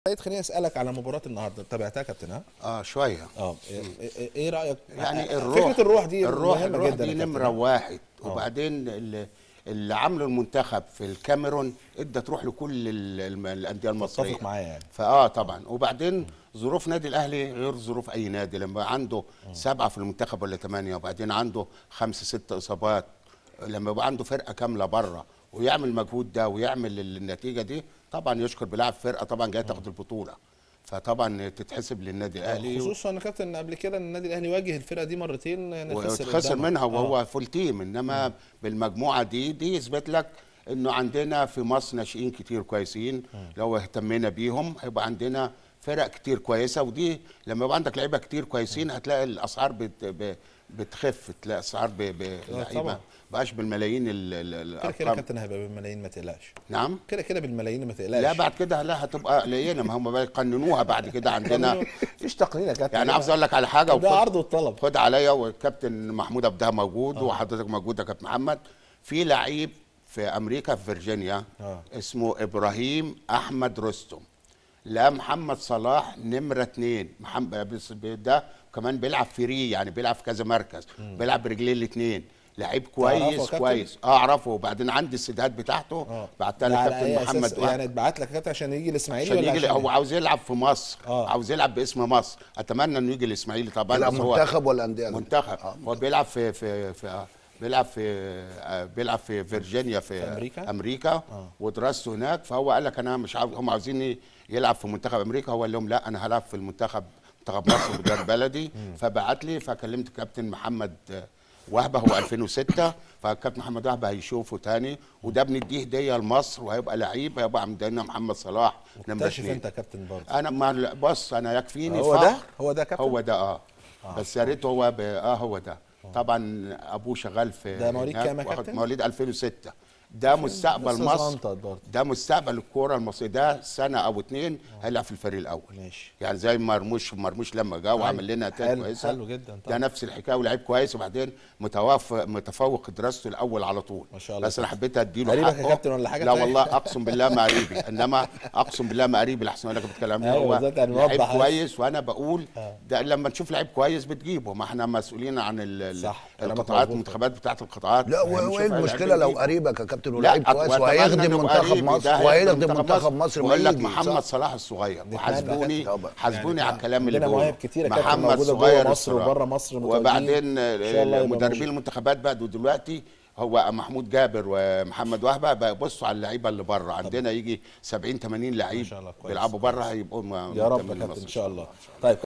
سيد خليني اسالك على مباراه النهارده تابعتها يا كابتن ها؟ اه شويه اه إيه- ايه إيه رايك يعني آه، الروح فكره الروح دي الروح مهمه الروح جدا دي يا كابتن. نمره واحد وبعدين اللي, اللي عمله المنتخب في الكاميرون ادى تروح لكل ال- الم- الانديه المصريه تتفق معايا يعني. فاه طبعا وبعدين ظروف نادي الاهلي غير ظروف اي نادي لما عنده سبعه في المنتخب ولا ثمانيه وبعدين عنده خمسه سته اصابات لما يبقى عنده فرقه كامله بره ويعمل المجهود ده ويعمل النتيجه دي طبعا يشكر بيلعب فرقه طبعا جايه تاخد البطوله فطبعا تتحسب للنادي الاهلي خصوصا ان كابتن قبل كده النادي الاهلي واجه الفرقه دي مرتين يعني خسر وتخسر قدامها. منها آه. وهو فول تيم انما بالمجموعه دي دي يثبت لك انه عندنا في مصر ناشئين كتير كويسين لو اهتمينا بيهم هيبقى عندنا فرق كتير كويسه ودي لما يبقى عندك لعيبه كتير كويسين هتلاقي الاسعار بت ب- بتخف تلاقي اسعار ب- طبعا. بلعيبه بقاش بالملايين ال- ال- كده كده الارقام كابتن هيبقى بالملايين ما تقلقش نعم كده كده بالملايين ما تقلقش لا بعد كده لا هتبقى قليله ما هم بقى يقننوها بعد كده عندنا مفيش تقنين يا كابتن يعني عاوز اقول لك على حاجه ده وخد- عرض والطلب خد عليا والكابتن محمود ابدها موجود آه. وحضرتك موجود يا كابتن محمد في لعيب في امريكا في فيرجينيا آه. آه. اسمه ابراهيم احمد رستم لا محمد صلاح نمره اتنين محمد بس ده كمان بيلعب فري يعني بيلعب في كذا مركز بيلعب برجليه الاثنين لعيب تعرفه يا كويس كابتن؟ كويس اه اعرفه وبعدين عندي السيدات بتاعته اه بعتها ده على للكابتن أي محمد أساس؟ وهب. يعني اتبعت لك يا كابتن عشان يجي الاسماعيلي عشان ولا يجي عشان هو عاوز يلعب في مصر آه. آه. عاوز يلعب باسم مصر اتمنى انه يجي الاسماعيلي طبعا يلعب بس هو- منتخب ولا انديه منتخب هو بيلعب في في في آه، بيلعب في آه، بيلعب في فيرجينيا في, في أمريكا؟ امريكا آه. ودراسته هناك فهو قال لك انا مش عاوز هم عاوزين يلعب في منتخب امريكا هو قال لهم لا انا هلعب في المنتخب منتخب مصر ودار بلدي فبعت لي فكلمت كابتن محمد آه، وهبه هو 2006 فالكابتن محمد وهبه هيشوفه تاني وده بنديه هديه لمصر وهيبقى لعيب هيبقى عندنا محمد صلاح نمرة اكتشف اتنين. انت يا كابتن برضه انا ما بص انا يكفيني هو ده فخر. هو ده يا كابتن هو ده اه, بس يا ريت هو ب... اه هو ده طبعا ابوه شغال في ده مواليد هناك كام يا واخد- كابتن؟ مواليد 2006 ده مستقبل لسه مصر صغنطط برضه. ده مستقبل الكوره المصريه ده سنه او اتنين هيلعب في الفريق الاول ماشي. يعني زي مرموش مرموش لما جه وعمل لنا نتائج حلو- كويسه حلو جدا ده طبعا. نفس الحكايه ولعيب كويس وبعدين متوافق متفوق دراسته الاول على طول ما شاء الله. بس انا حبيت اديله قريبك يا حقه. كابتن ولا حاجة لا تانية؟ والله اقسم بالله ما قريبي انما اقسم بالله ما قريبي لحسن اقول لك بتكلم أيوة، هو بالظبط، يعني لعيب نوضح بس. كويس وانا بقول ده لما نشوف لعيب كويس بتجيبه ما احنا مسؤولين عن ال- ال- صح، كلامك القطاعات مظبوط. المنتخبات بتاعت القطاعات لا يعني و- نشوف وايه اللعيب المشكله لو بنجيبه. قريبك يا كابتن لا ولاعيب كويس وأتمنى وهيخدم إنه منتخب قريبي، مصر ده وهيخدم هيخدم منتخب مصر ويقول لك ويجي، صح؟ محمد صلاح الصغير وحاسبوني طبعا. حاسبوني على الكلام اللي عندنا بقوله مواهب كتيرة كابتن محمد موجودة جوه صغير مصر الصراحة. وبره مصر متواجدين. وبعدين إن شاء الله يبقى مدربين موجود. المنتخبات بقى دلوقتي هو محمود جابر ومحمد وهبه بقى يبصوا على اللعيبه اللي بره عندنا يجي 70 80 لعيب شاء الله، كويس. بيلعبوا بره هيبقوا يا رب يا منتمين كابتن لمصر. ان شاء الله طيب